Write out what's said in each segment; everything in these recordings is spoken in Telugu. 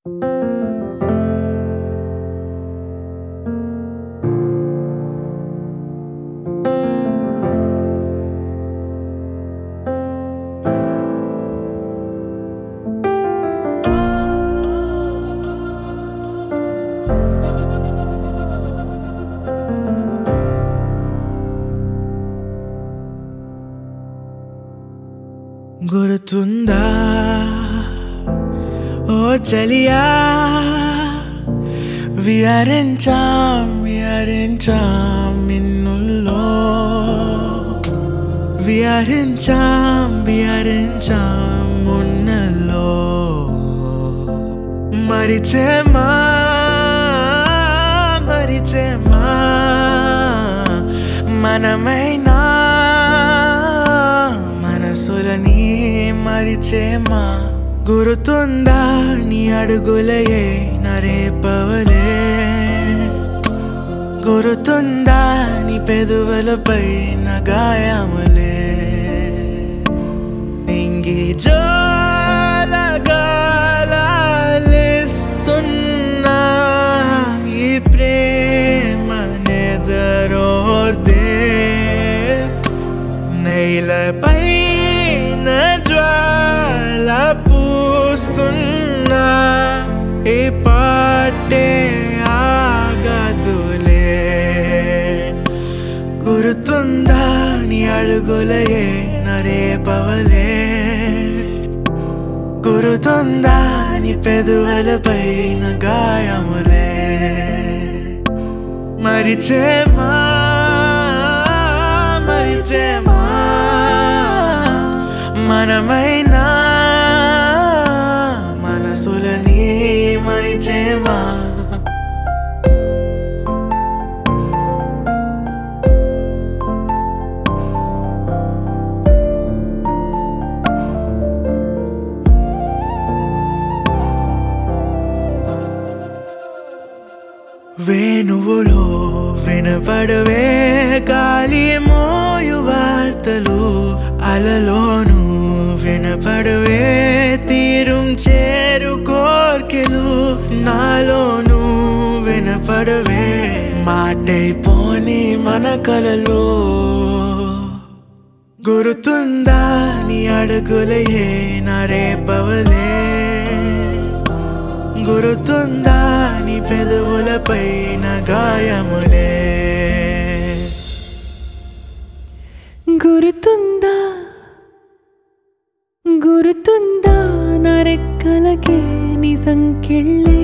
గుర్తుందా ఓ చలియా విహరించాం విహరించాం మిన్నుల్లో విహరించాం విహరించాం మున్నల్లో మరిచేమా మరిచేమా మనమైనా మనసులని మరిచేమా గురుతుందా నీ అడుగులయే నరేపవలే గురుతుందా నీ పెదవులపై గాయములే ఇంగి జోలగాలిస్తున్నా ఈ ప్రేమ నెదరోదే నేలపై జ్వాల పూస్తున్నా ఈ పాటే ఆగదులే గుర్తుందా నీ అడుగులయే నరేపవలే గుర్తుందా నీ పెదవులపై గాయములే మరిచేమా మరిచేమా మనమైనా మనసులని మరిచేమా వేణువులో వినపడవే గాలి మోయు వార్తలు అలలోను వినపడవే తీరం చేరు కోర్కెలు నాలోను వినపడవే మాటైపోని మన కలలు గురుతుందా నీ అడుగులయే నరేపవలే గురుతుందా నీ పెదవులపై గాయములే గురుతుందా గురుతుందా నరెక్కలకే నీ సంకెళ్ళే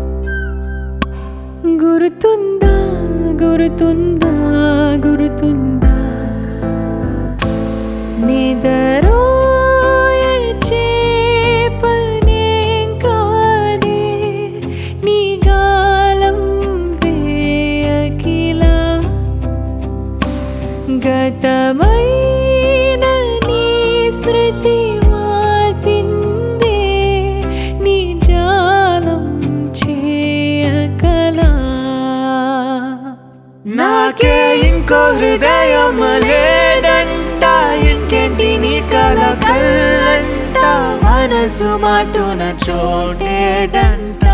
గురుతుందా గురుతుందా గురుతుందా నిదరోయే చేపనేం కాదే నీ గాలం వేయకిలా గతమైన నీ స్మృతి వాసిందే నీ జాలం చేయకలా నాకే ఇంకో హృదయం లేడంట ఇంకేంటి నీ కల కల్లంట మనసు మాటున చోటేడంట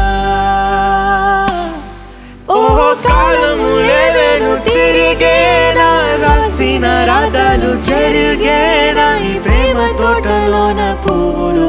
ఓ కాలము లేవేను తిరిగేనా రాసిన రాతలు జరిగేనా ఈ ప్రేమ తోటలోన పువ్వులు